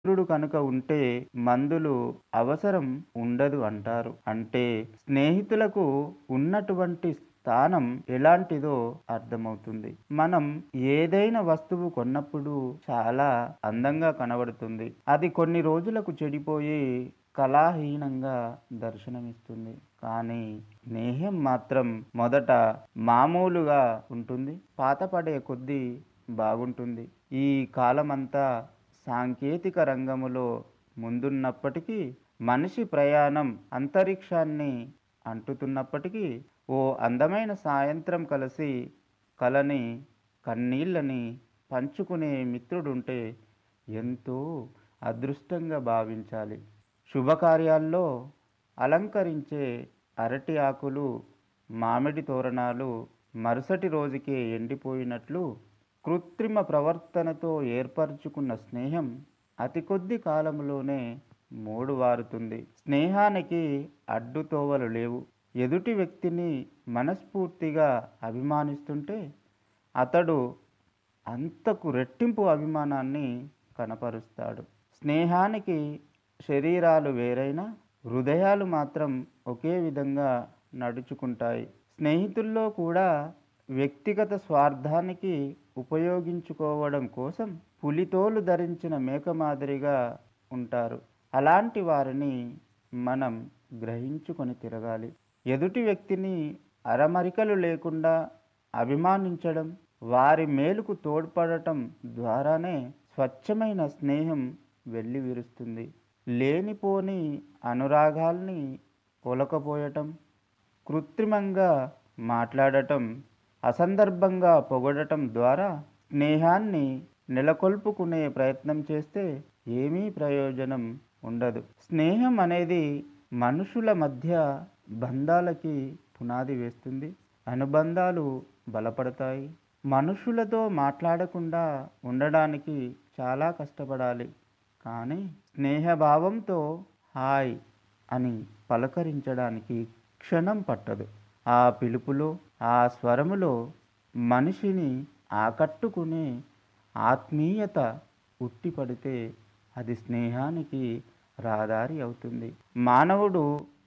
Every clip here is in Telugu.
మిత్రుడు కనుక ఉంటే మందులు అవసరం ఉండదు అంటారు అంటే స్నేహితులకు ఉన్నటువంటి స్థానం ఎలాంటిదో అర్థమవుతుంది మనం ఏదైనా వస్తువు కొన్నప్పుడు చాలా అందంగా కనబడుతుంది అది కొన్ని రోజులకు చెడిపోయి కళాహీనంగా దర్శనమిస్తుంది కానీ స్నేహం మాత్రం మొదట మామూలుగా ఉంటుంది పాతపడే కొద్దీ బాగుంటుంది ఈ కాలమంతా సాంకేతిక రంగములో ముందున్నప్పటికీ మనిషి ప్రయాణం అంతరిక్షాన్ని అంటుతున్నప్పటికీ ఓ అందమైన సాయంత్రం కలిసి కలని కన్నీళ్ళని పంచుకునే మిత్రుడుంటే ఎంతో అదృష్టంగా భావించాలి శుభకార్యాల్లో అలంకరించే అరటి ఆకులు మామిడి తోరణాలు మరుసటి రోజుకే ఎండిపోయినట్లు కృత్రిమ ప్రవర్తనతో ఏర్పరచుకున్న స్నేహం అతి కొద్ది కాలంలోనే మూడు వారుతుంది స్నేహానికి అడ్డుతోవలు లేవు ఎదుటి వ్యక్తిని మనస్ఫూర్తిగా అభిమానిస్తుంటే అతడు అంతకు రెట్టింపు అభిమానాన్ని కనపరుస్తాడు స్నేహానికి శరీరాలు వేరైనా హృదయాలు మాత్రం ఒకే విధంగా నడుచుకుంటాయి స్నేహితుల్లో కూడా వ్యక్తిగత స్వార్థానికి ఉపయోగించుకోవడం కోసం పులితోలు ధరించిన మేక మాదిరిగా ఉంటారు అలాంటి వారిని మనం గ్రహించుకొని తిరగాలి ఎదుటి వ్యక్తిని అరమరికలు లేకుండా అభిమానించడం వారి మేలుకు తోడ్పడటం ద్వారానే స్వచ్ఛమైన స్నేహం వెళ్ళి విరుస్తుంది లేనిపోని అనురాగాల్ని కొలకపోయటం కృత్రిమంగా మాట్లాడటం అసందర్భంగా పొగడటం ద్వారా స్నేహాన్ని నెలకొల్పుకునే ప్రయత్నం చేస్తే ఏమీ ప్రయోజనం ఉండదు స్నేహం అనేది మనుషుల మధ్య బంధాలకి పునాది వేస్తుంది అనుబంధాలు బలపడతాయి మనుషులతో మాట్లాడకుండా ఉండడానికి చాలా కష్టపడాలి కానీ స్నేహభావంతో హాయ్ అని పలకరించడానికి క్షణం పట్టదు ఆ పిలుపులో ఆ స్వరములో మనిషిని ఆకట్టుకునే ఆత్మీయత ఉట్టిపడితే అది స్నేహానికి రహదారి అవుతుంది మానవుడు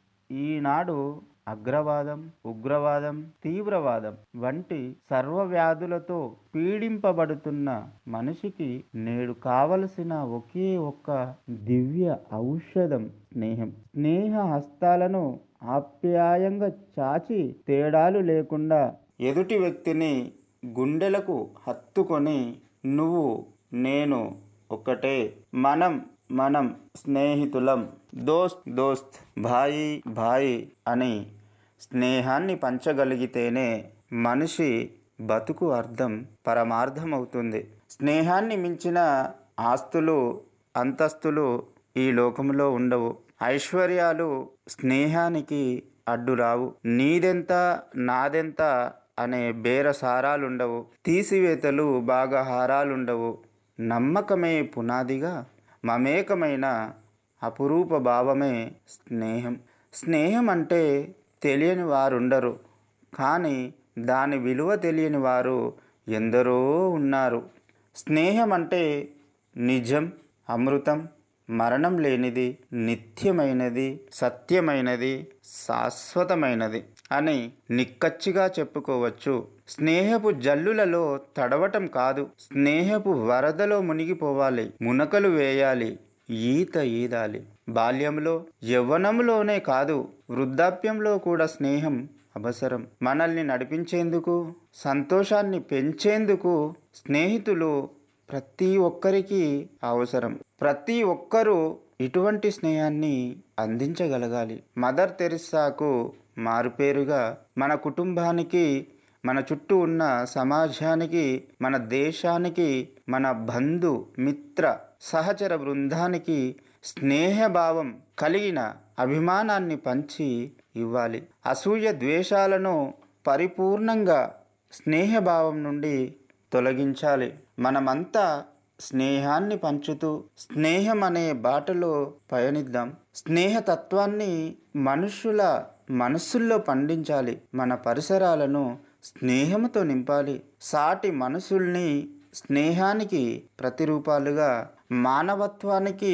ఈనాడు అగ్రవాదం ఉగ్రవాదం తీవ్రవాదం వంటి సర్వవ్యాధులతో పీడింపబడుతున్న మనిషికి నేడు కావలసిన ఒకే ఒక్క దివ్య ఔషధం స్నేహం స్నేహ హస్తాలను ఆప్యాయంగా చాచి తేడాలు లేకుండా ఎదుటి వ్యక్తిని గుండెలకు హత్తుకొని నువ్వు నేను ఒకటే మనం మనం స్నేహితులం దోస్త్ దోస్త్ భాయి భాయి అని స్నేహాన్ని పంచగలిగితేనే మనిషి బతుకు అర్థం పరమార్థం అవుతుంది స్నేహాన్ని మించిన ఆస్తులు అంతస్తులు ఈ లోకంలో ఉండవు ఐశ్వర్యాలు స్నేహానికి అడ్డురావు నీదెంత నాదెంత అనే బేరసారాలుండవు తీసివేతలు భాగహారాలుండవు నమ్మకమే పునాదిగా మమేకమైన అపురూప భావమే స్నేహం స్నేహం అంటే తెలియని వారుండరు కానీ దాని విలువ తెలియని వారు ఎందరో ఉన్నారు స్నేహం అంటే నిజం అమృతం మరణం లేనిది నిత్యమైనది సత్యమైనది శాశ్వతమైనది అని నిక్కచ్చిగా చెప్పుకోవచ్చు స్నేహపు జల్లులలో తడవటం కాదు స్నేహపు వరదలో మునిగిపోవాలి మునకలు వేయాలి ఈత ఈదాలి బాల్యంలో యవ్వనంలోనే కాదు వృద్ధాప్యంలో కూడా స్నేహం అవసరం మనల్ని నడిపించేందుకు సంతోషాన్ని పెంచేందుకు స్నేహితులు ప్రతి ఒక్కరికి అవసరం ప్రతి ఒక్కరూ ఇటువంటి స్నేహాన్ని అందించగలగాలి మదర్ తెరిస్సాకు మారుపేరుగా మన కుటుంబానికి మన చుట్టూ ఉన్న సమాజానికి మన దేశానికి మన బంధు మిత్ర సహచర బృందానికి స్నేహభావం కలిగిన అభిమానాన్ని పంచి ఇవ్వాలి అసూయ ద్వేషాలను పరిపూర్ణంగా స్నేహభావం నుండి తొలగించాలి మనమంతా స్నేహాన్ని పంచుతూ స్నేహం అనే బాటలో పయనిద్దాం స్నేహతత్వాన్ని మనుషుల మనస్సుల్లో పండించాలి మన పరిసరాలను స్నేహంతో నింపాలి సాటి మనసుల్ని స్నేహానికి ప్రతిరూపాలుగా మానవత్వానికి